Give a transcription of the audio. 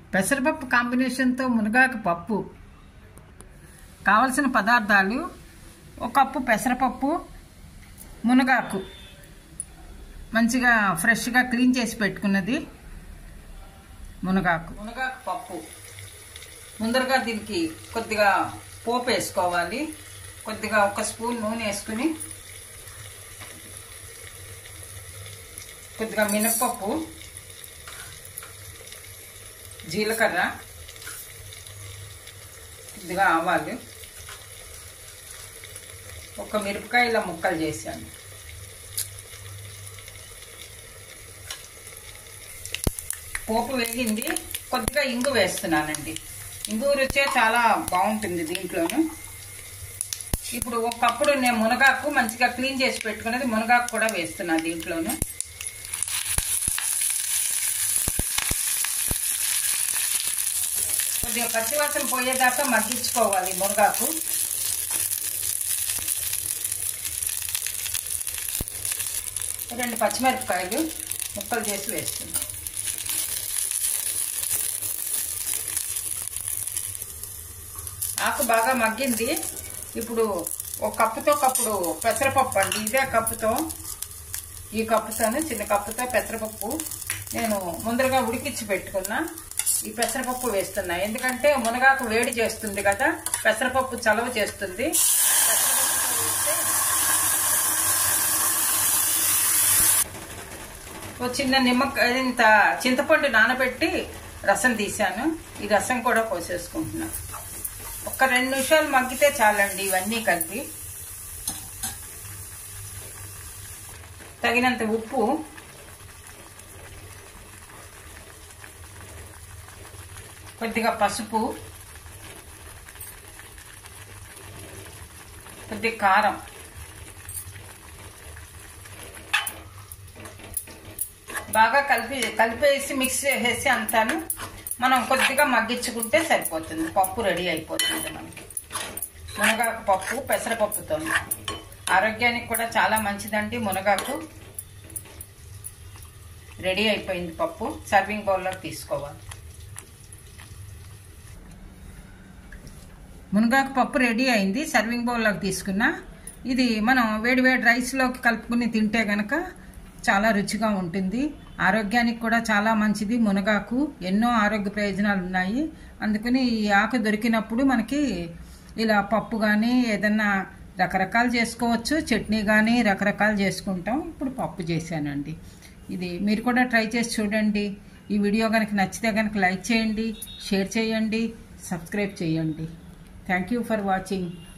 పెసరపప్పు కాంబినేషన్తో మునగాకు పప్పు కావలసిన పదార్థాలు ఒక కప్పు పెసరపప్పు మునగాకు మంచిగా ఫ్రెష్గా క్లీన్ చేసి పెట్టుకున్నది మునగాకు మునగాకు పప్పు ముందరగా దీనికి కొద్దిగా పోపు వేసుకోవాలి కొద్దిగా ఒక స్పూన్ నూనె వేసుకుని కొద్దిగా మినప్పప్పు జీలకర్ర కొద్దిగా ఆవాలు ఒక మిరపకాయల ముక్కలు చేశాను పోపు వేగింది కొద్దిగా ఇంగు వేస్తున్నానండి ఇంగు రుచే చాలా బాగుంటుంది దీంట్లోను ఇప్పుడు ఒకప్పుడు నేను మునగాకు మంచిగా క్లీన్ చేసి పెట్టుకున్నది మునగాకు కూడా వేస్తున్నా దీంట్లోను కొద్దిగా పచ్చివాసన పోయేదాకా మగ్గించుకోవాలి మునగాకు రెండు పచ్చిమిరపకాయలు ముక్కలు చేసి వేస్తున్నాం ఆకు బాగా మగ్గింది ఇప్పుడు ఒక కప్పుతో కప్పుడు పెసరపప్పు అండి ఇదే కప్పుతో ఈ కప్పుతోనే చిన్న కప్పుతో పెసరపప్పు నేను ముందరగా ఉడికించి పెట్టుకున్నా ఈ పెసరపప్పు వేస్తున్నా ఎందుకంటే మునగాకు వేడి చేస్తుంది కదా పెసరపప్పు చలవ చేస్తుంది ఓ చిన్న నిమ్మకాయ ఇంత చింతపండు నానబెట్టి రసం తీశాను ఈ రసం కూడా పోసేసుకుంటున్నా ఒక రెండు నిమిషాలు మగ్గితే చాలండి ఇవన్నీ కలిపి తగినంత ఉప్పు కొద్దిగా పసుపు కొద్ది కారం బాగా కలిపి కలిపేసి మిక్స్ చేసేసి అంతాను మనం కొద్దిగా మగ్గించుకుంటే సరిపోతుంది పప్పు రెడీ అయిపోతుంది మనకి మునగాకు పప్పు పెసరపప్పుతో ఆరోగ్యానికి కూడా చాలా మంచిదండి మునగాకు రెడీ అయిపోయింది పప్పు సర్వింగ్ బౌల్లోకి తీసుకోవాలి మునగాకు పప్పు రెడీ అయింది సర్వింగ్ బౌల్లోకి తీసుకున్నా ఇది మనం వేడి వేడి రైస్లోకి కలుపుకుని తింటే గనక చాలా రుచిగా ఉంటుంది ఆరోగ్యానికి కూడా చాలా మంచిది మునగాకు ఎన్నో ఆరోగ్య ప్రయోజనాలు ఉన్నాయి అందుకని ఈ ఆకు దొరికినప్పుడు మనకి ఇలా పప్పు కానీ ఏదన్నా రకరకాలు చేసుకోవచ్చు చట్నీ కానీ రకరకాలు చేసుకుంటాం ఇప్పుడు పప్పు చేశానండి ఇది మీరు కూడా ట్రై చేసి చూడండి ఈ వీడియో కనుక నచ్చితే కనుక లైక్ చేయండి షేర్ చేయండి సబ్స్క్రైబ్ చేయండి థ్యాంక్ యూ ఫర్ వాచింగ్